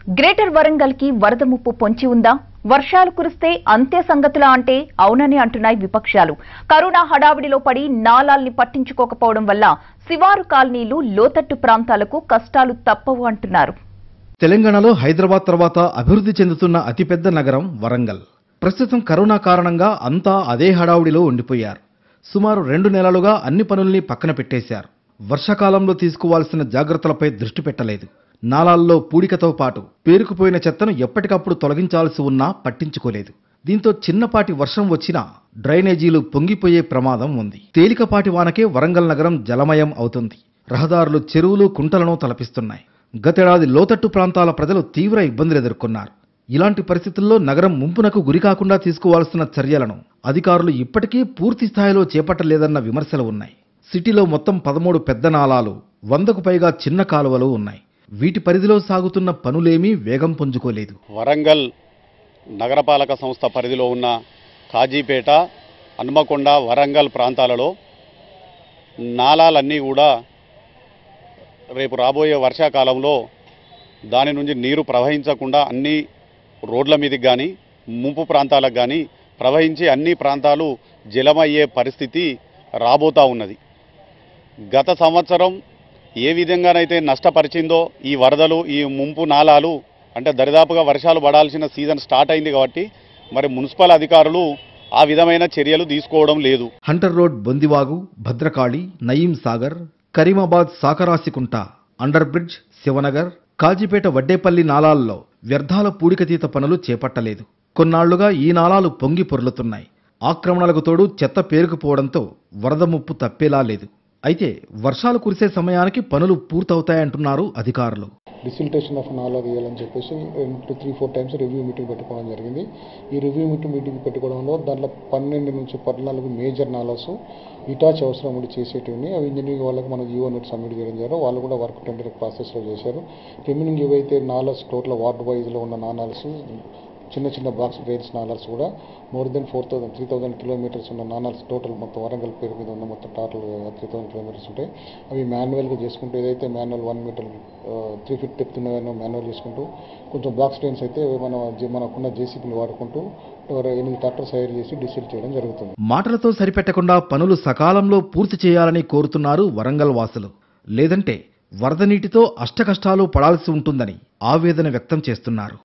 greater Warangal కి వరద ముప్పు పొంచి ఉందా వర్షాలు కురిస్తే అంతే సంగతులా అంటే అవునని అంటున్నాయి విపక్షాలు కరోనా హడావిడిలో పడి నాలాల్ని పట్టించుకోకపోవడం వల్ల శివారు కాలనీలు లోతట్టు ప్రాంతాలకు కష్టాలు తప్పవు అంటున్నారు తెలంగాణలో హైదరాబాద్ తర్వాత అభివృద్ధి చెందుతున్న అతిపెద్ద నగరం వరంగల్ ప్రస్తుతం కరోనా కారణంగా అంతా అదే హడావుడిలో ఉండిపోయారు సుమారు రెండు నెలలుగా అన్ని పనుల్ని పక్కన పెట్టేశారు వర్షాకాలంలో తీసుకోవాల్సిన జాగ్రత్తలపై దృష్టి పెట్టలేదు నాలాల్లో పూడికతో పాటు పేరుకుపోయిన చెత్తను ఎప్పటికప్పుడు తొలగించాల్సి ఉన్నా పట్టించుకోలేదు దీంతో చిన్నపాటి వర్షం వచ్చినా డ్రైనేజీలు పొంగిపోయే ప్రమాదం ఉంది తేలికపాటి వానకే వరంగల్ నగరం జలమయం అవుతుంది రహదారులు చెరువులు కుంటలను తలపిస్తున్నాయి గతేడాది లోతట్టు ప్రాంతాల ప్రజలు తీవ్ర ఇబ్బందులు ఎదుర్కొన్నారు ఇలాంటి పరిస్థితుల్లో నగరం ముంపునకు గురికాకుండా తీసుకోవాల్సిన చర్యలను అధికారులు ఇప్పటికీ పూర్తి స్థాయిలో చేపట్టలేదన్న విమర్శలు ఉన్నాయి సిటీలో మొత్తం పదమూడు పెద్ద నాలాలు వందకు పైగా చిన్న కాలువలు ఉన్నాయి వీటి పరిధిలో సాగుతున్న పనులేమీ వేగం పుంజుకోలేదు వరంగల్ నగరపాలక సంస్థ పరిధిలో ఉన్న కాజీపేట హన్మకొండ వరంగల్ ప్రాంతాలలో నాలాలన్నీ కూడా రేపు రాబోయే వర్షాకాలంలో దాని నుంచి నీరు ప్రవహించకుండా అన్ని రోడ్ల మీదకి కానీ ముంపు ప్రాంతాలకు కానీ ప్రవహించి అన్ని ప్రాంతాలు జలమయ్యే పరిస్థితి రాబోతా ఉన్నది గత సంవత్సరం ఏ విధంగానైతే నష్టపరిచిందో ఈ వరదలు ఈ ముంపు నాలాలు అంటే దరిదాపుగా వర్షాలు పడాల్సిన సీజన్ స్టార్ట్ అయింది కాబట్టి మరి మున్సిపల్ అధికారులు ఆ విధమైన చర్యలు తీసుకోవడం లేదు hunter road Bondivagu Bhadrakali Nayeem Sagar Karimabad Sakarasikunta under bridge Shivanagar Kazipet Waddepalli నాలాల్లో వ్యర్థాల పూడికతీత పనులు చేపట్టలేదు కొన్నాళ్లుగా ఈ నాలాలు పొంగి పొర్లుతున్నాయి ఆక్రమణలకు తోడు చెత్త పేరుకుపోవడంతో వరద ముప్పు తప్పేలా లేదు అయితే వర్షాలు కురిసే సమయానికి పనులు పూర్తవుతాయంటున్నారు అధికారులు డిసిల్టేషన్ ఆఫ్ నాలా వేయాలని చెప్పేసి two three four times review meeting పెట్టుకోవడం జరిగింది ఈ రివ్యూ మీటింగ్ మీటింగ్ పెట్టుకోవడంలో దాంట్లో పన్నెండు నుంచి పద్నాలుగు మేజర్ నాలాస్ ఇటాచ్ అవసరం ఉండి చేసేటివి అవి ఇంజనీరింగ్ వాళ్ళకి మనం జీవో నోట్ సబ్మిట్ చేయడం జరిగింది వాళ్ళు కూడా వర్క్ టెండర్ ప్రాసెస్లో చేశారు రిమైనింగ్ ఏవైతే నాలాస్ టోటల్ వార్డ్ వైజ్లో ఉన్న నాలాస్ చిన్న చిన్న బాక్స్ డ్రైన్స్ నాలాస్ కూడా more then four thousand three thousand kilometers ఉన్న నానాల్స్ టోటల్ మొత్తం వరంగల్ పేరు మీద ఉన్న మొత్తం టోటల్ త్రీ థౌసండ్ కిలోమీటర్స్ ఉంటాయి అవి మాన్యువల్గా చేసుకుంటూ ఏదైతే manual one meter three feet depth ఉన్నాయో మాన్యువల్ చేసుకుంటూ కొంచెం బాక్స్ డ్రైన్స్ అయితే మన జే- మనకున్న జేసీబీని వాడుకుంటూ ఒక ఎనిమిది ట్రాక్టర్స్ హైర్ చేసి డిసిల్ చేయడం జరుగుతుంది మాటలతో సరిపెట్టకుండా పనులు సకాలంలో పూర్తి చేయాలని కోరుతున్నారు వరంగల్ వాసులు లేదంటే వరద నీటితో అష్టకష్టాలు పడాల్సి ఉంటుందని ఆవేదన వ్యక్తం చేస్తున్నారు